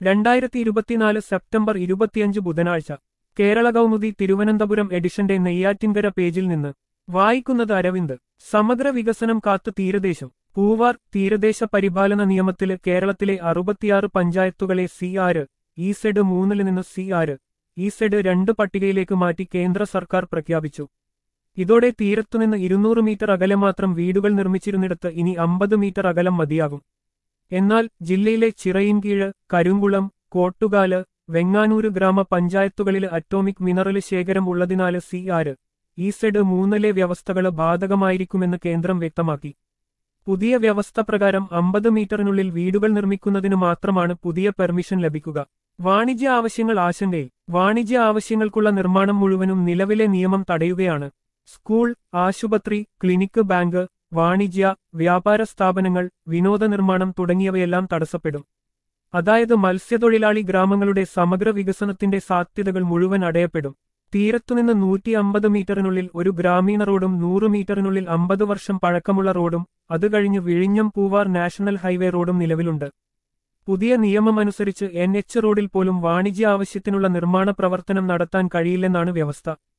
രണ്ടായിരത്തി ഇരുപത്തിനാല് സെപ്റ്റംബർ ഇരുപത്തിയഞ്ച് ബുധനാഴ്ച കേരള കൗമുദി തിരുവനന്തപുരം എഡിഷന്റെ നെയ്യാറ്റിൻകര പേജിൽ നിന്ന് വായിക്കുന്നത് അരവിന്ദ് സമഗ്ര വികസനം കാത്ത് തീരദേശം പൂവാർ തീരദേശ പരിപാലന നിയമത്തില് കേരളത്തിലെ അറുപത്തിയാറ് പഞ്ചായത്തുകളെ സി ആറ് ഇ സെഡ് മൂന്നിൽ നിന്ന് സി ആറ് ഇ സെഡ് രണ്ട് പട്ടികയിലേക്ക് മാറ്റി കേന്ദ്ര സർക്കാർ പ്രഖ്യാപിച്ചു ഇതോടെ തീരത്തുനിന്ന് ഇരുന്നൂറ് മീറ്റർ അകലെ മാത്രം വീടുകൾ നിർമ്മിച്ചിരുന്നിടത്ത് ഇനി അമ്പത് മീറ്റർ അകലം മതിയാകും എന്നാൽ ജില്ലയിലെ ചിറയിൻകീഴ് കരുങ്കുളം കോട്ടുകാല് വെങ്ങാനൂര് ഗ്രാമപഞ്ചായത്തുകളിൽ അറ്റോമിക് മിനറൽ ശേഖരം ഉള്ളതിനാല് സി ആറ് ഈ സെഡ് മൂന്നിലെ വ്യവസ്ഥകള് ബാധകമായിരിക്കുമെന്ന് കേന്ദ്രം വ്യക്തമാക്കി പുതിയ വ്യവസ്ഥ പ്രകാരം അമ്പത് മീറ്ററിനുള്ളിൽ വീടുകൾ നിർമ്മിക്കുന്നതിനു മാത്രമാണ് പുതിയ പെർമിഷൻ ലഭിക്കുക വാണിജ്യ ആവശ്യങ്ങൾ ആശങ്കയിൽ വാണിജ്യ ആവശ്യങ്ങൾക്കുള്ള നിർമ്മാണം മുഴുവനും നിലവിലെ നിയമം തടയുകയാണ് സ്കൂൾ ആശുപത്രി ക്ലിനിക്ക് ബാങ്ക് വാണിജ്യ വ്യാപാര സ്ഥാപനങ്ങൾ വിനോദ നിർമ്മാണം തുടങ്ങിയവയെല്ലാം തടസ്സപ്പെടും അതായത് മത്സ്യത്തൊഴിലാളി ഗ്രാമങ്ങളുടെ സമഗ്ര വികസനത്തിന്റെ സാധ്യതകൾ മുഴുവൻ അടയപ്പെടും തീരത്തുനിന്ന് നൂറ്റി അമ്പത് മീറ്ററിനുള്ളിൽ ഒരു ഗ്രാമീണ റോഡും നൂറ് മീറ്ററിനുള്ളിൽ അമ്പത് വർഷം പഴക്കമുള്ള റോഡും അത് കഴിഞ്ഞ് വിഴിഞ്ഞം പൂവാർ നാഷണൽ ഹൈവേ റോഡും നിലവിലുണ്ട് പുതിയ നിയമമനുസരിച്ച് എൻ എച്ച് റോഡിൽ പോലും വാണിജ്യ ആവശ്യത്തിനുള്ള നിർമ്മാണ പ്രവർത്തനം നടത്താൻ കഴിയില്ലെന്നാണ് വ്യവസ്ഥ